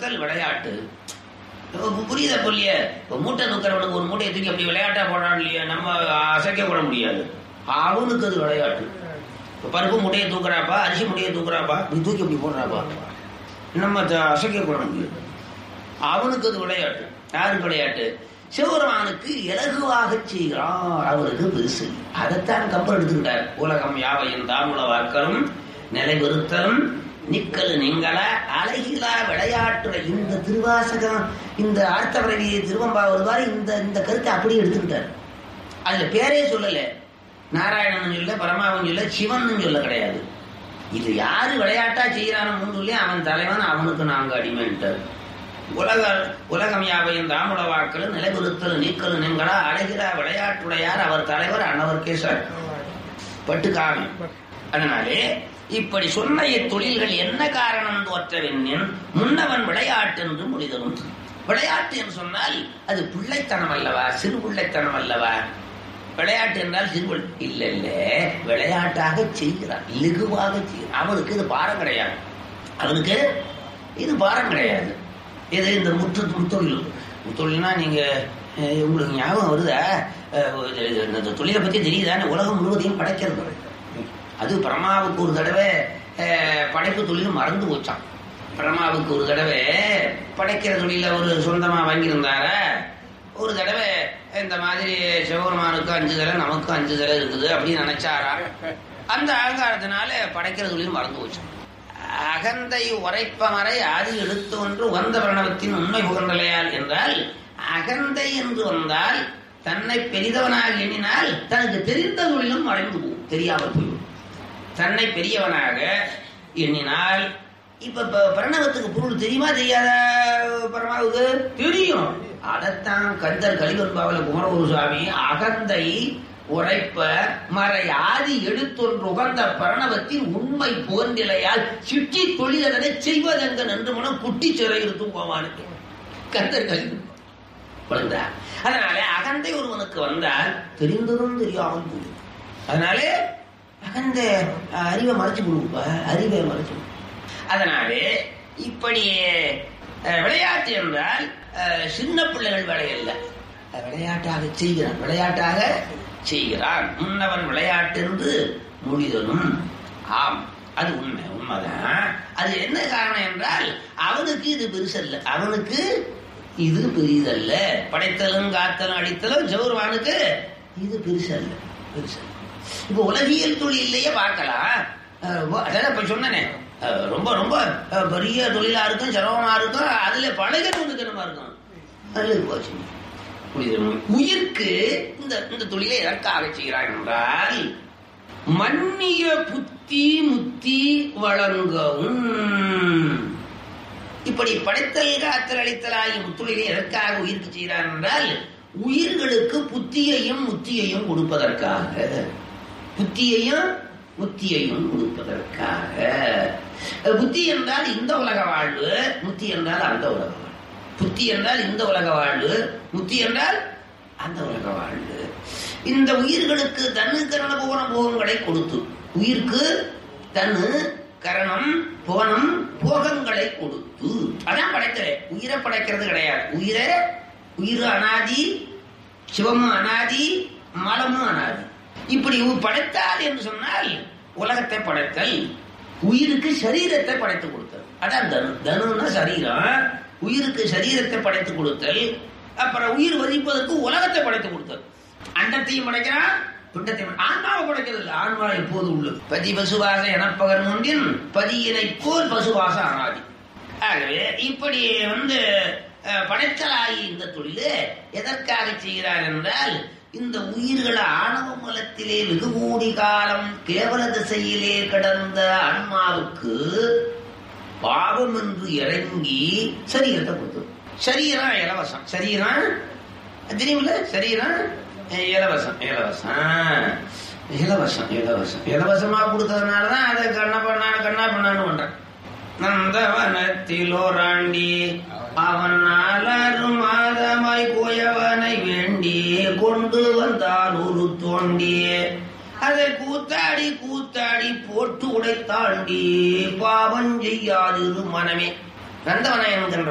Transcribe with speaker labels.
Speaker 1: சுமத்தல் விளையாட்டு இப்ப புரியுதா புள்ளிய இப்ப மூட்டை தூக்கிறவனுக்கு ஒரு மூட்டையை தூக்கி அப்படி விளையாட்டா போடுறான் இல்லையா நம்ம அசைக்க கூட முடியாது அவனுக்கு அது விளையாட்டு இப்ப பருப்பு மூட்டையை தூக்குறாப்பா அரிசி மூட்டையை தூக்குறாப்பா நீ தூக்கி அப்படி போடுறாப்பா நம்ம த- அசைக்க கூட முடியாது அவனுக்கு அது விளையாட்டு யாருக்கு விளையாட்டு சிவபெருமானுக்கு இலகுவாக செய்கிறான் அவருக்கு பெருசு அதைத்தான் கப்பல் எடுத்துக்கிட்டார் உலகம் யாவையும் தாமுல வாக்கலும் நிலைபெறுத்தலும் நிக்கல் நீங்கள அழகிலா விளையாட்டுற இந்த திருவாசகம் இந்த ஆர்த்தவரவி திருவம்பா வருவார் இந்த இந்த கருத்தை அப்படியே எடுத்துக்கிட்டார் அதுல பேரே சொல்லல நாராயணன் சொல்ல பரமாவன் சொல்ல சிவன் சொல்ல கிடையாது இது யாரு விளையாட்டா செய்யறானோ மூணுலயே அவன் தலைவன் அவனுக்கு நாங்க அடிமைன்ட்டார் உலக உலகம் யாவையும் தாமுட வாக்கள் நிலைபெறுத்தல் நீக்கல் நீங்களா அழகிற விளையாட்டுடையார் அவர் தலைவர் அன்னவர்க்கே சார் பட்டுக்காமி அதனாலே இப்படி சொன்ன இத்தொழில்கள் என்ன காரணம் தோற்றவென்னின் முன்னவன் விளையாட்டு என்று முடிதலும் விளையாட்டு என்று சொன்னால் அது பிள்ளைத்தனம் அல்லவா சிறு பிள்ளைத்தனம் அல்லவா விளையாட்டு என்றால் சிறு பிள்ளை- இல்ல இல்ல விளையாட்டாக செய்கிறான் இலகுவாக செய்கிறான் அவனுக்கு இது பாரம் கிடையாது அவனுக்கு இது பாரம் கிடையாது இது இந்த முற்று முத்தொழில் முத்தொழில்னா நீங்க அஹ், உங்களுக்கு ஞாபகம் வருதா அஹ், இது- இது- இந்த தொழிலை பத்தி தெரியுதானே உலகம் முழுவதையும் படைக்கிறது அது பிரமாவுக்கு ஒரு தடவை அஹ், படைப்பு தொழில் மறந்து போச்சான் பிரமாவுக்கு ஒரு தடவை படைக்கிற தொழில ஒரு சொந்தமா வாங்கியிருந்தார ஒரு தடவை இந்த மாதிரி சிவபெருமானுக்கு அஞ்சு தலை நமக்கு அஞ்சு தலை இருக்குது அப்படின்னு நினைச்சாரா அந்த அகங்காரத்தினால படைக்கிற தொழில் மறந்து போச்சான் அகந்தை உரைப்பமறை ஆதி எடுத்து ஒன்று உகந்த பிரணவத்தின் உண்மை புகழ்ந்தலையால் என்றால் அகந்தை என்று வந்தால் தன்னை பெரிதவனாக எண்ணினால் தனக்கு தெரிந்த தொழிலும் மறைந்து போகும் தெரியாமல் போய்விடும் தன்னை பெரியவனாக எண்ணினால் இப்ப ப- பிரணவத்துக்கு பொருள் தெரியுமா தெரியாத பரமாவுக்கு தெரியும் அதைத்தான் கந்தர் கலிவன்பாவில குமரகுரு சுவாமி அகந்தை உரைப்ப மறை ஆதி எடுத்தொன்று உகந்த பிரணவத்தின் உண்மை புகழ்நிலையால் சிட்டி தொழிலதனை செய்வதெங்க நன்று மனம் குட்டி சிறை இருத்தும் போவானுக்கு கந்தர் கலிவன் புரிந்தா அதனால அகந்தை ஒருவனுக்கு வந்தால் தெரிந்ததும் தெரியாமல் போகும் அதனாலே அகந்த அஹ், அறிவை மறைச்சு கொடுப்ப அறிவை மறைச்சு கொடு. அதனாலே இப்படி அஹ், விளையாட்டு என்றால் அஹ், சின்ன பிள்ளைகள் விளையல்ல அஹ், விளையாட்டாக செய்கிறான் விளையாட்டாக செய்கிறான் முன்னவன் விளையாட்டு என்று முடிதலும் ஆம் அது உண்மை உண்மைதான் அது என்ன காரணம் என்றால் அவனுக்கு இது பெருசல்ல அவனுக்கு இது பெரியதல்ல படைத்தலும் காத்தலும் அடித்தலும் ஜெவருமானுக்கு இது பெருசல்ல பெருசல்ல இப்ப உலகியல் தொழிலையே பார்க்கலாம் அஹ் ஒ- அதான் இப்ப சொன்னனே அஹ் ரொம்ப ரொம்ப அஹ், பெரிய தொழிலா இருக்கும் சிரமமா இருக்கும் அதுல பழகிறது தினமா இருக்கும் அதுல போச்சு புரியுது? உயிர்க்கு இந்த இந்த தொழிலை எதற்காக செய்கிறான் என்றால் மன்னிய புத்தி முத்தி வழங்கவும் இப்படி படைத்தல் காத்தல் அளித்தல் ஆகிய முத்துளிலை எதற்காக உயிர்க்கு செய்கிறான் என்றால் உயிர்களுக்கு புத்தியையும் முத்தியையும் கொடுப்பதற்காக புத்தியையும் முத்தியையும் கொடுப்பதற்காக அஹ் புத்தி என்றால் இந்த உலக வாழ்வு முத்தி என்றால் அந்த உலக வாழ்வு புத்தி என்றால் இந்த உலக வாழ்வு முத்தி என்றால் அந்த உலக வாழ்வு இந்த உயிர்களுக்கு தனு கரண போன போகங்களை கொடுத்து உயிருக்கு தனு கரணம் போனம் போகங்களை கொடுத்து அதான் படைத்தலே உயிரை படைக்கிறது கிடையாது உயிரை உயிர் அனாதி சிவமும் அனாதி மலமும் அனாதி இப்படி உ- படைத்தால் என்று சொன்னால் உலகத்தை படைத்தல் உயிருக்கு சரீரத்தை படைத்து கொடுத்தல் அதான் தனு தனுன்னா சரீரம் உயிருக்கு சரீரத்தை படைத்து கொடுத்தல் அப்புறம் உயிர் வதிப்பதற்கு உலகத்தை படைத்து கொடுத்தல் அண்டத்தையும் படைக்கிறான் பிண்டத்தையும் ஆன்மாவை படைக்கிறது இல்லை ஆன்மா எப்போது உள்ளது பதி பசுவாச எனப்பகர் முன்பின் பதியினை போல் பசுவாச அனாதி ஆகவே இப்படி வந்து அஹ், படைத்தலாகி இந்த தொழிலு எதற்காக செய்கிறார் என்றால் இந்த உயிர்கள் ஆணவ மலத்திலே வெகு கோடி காலம் கேவல திசையிலே கிடந்த ஆன்மாவுக்கு பாவம் என்று இறங்கி சரீரத்தை கொடுத்தது சரீரம் இலவசம் சரீரம் தெரியுமில்ல சரீரம் அஹ், இலவசம் இலவசம் இலவசம் இலவசம் இலவசமா கொடுத்ததுனாலதான் அதை கண்ணா பண்ணா கண்ணா பண்ணான்னு பண்றேன் நந்தவனத்திலோராண்டி அவன் நாலாறு மாதமாய் கோயவனை வேண்டி கொண்டு வந்தான் ஒரு தோண்டி அதை கூத்தாடி கூத்தாடி போட்டு உடைத்தாண்டி பாவம் செய்யாதிரு மனமே நந்தவனம் என்கின்ற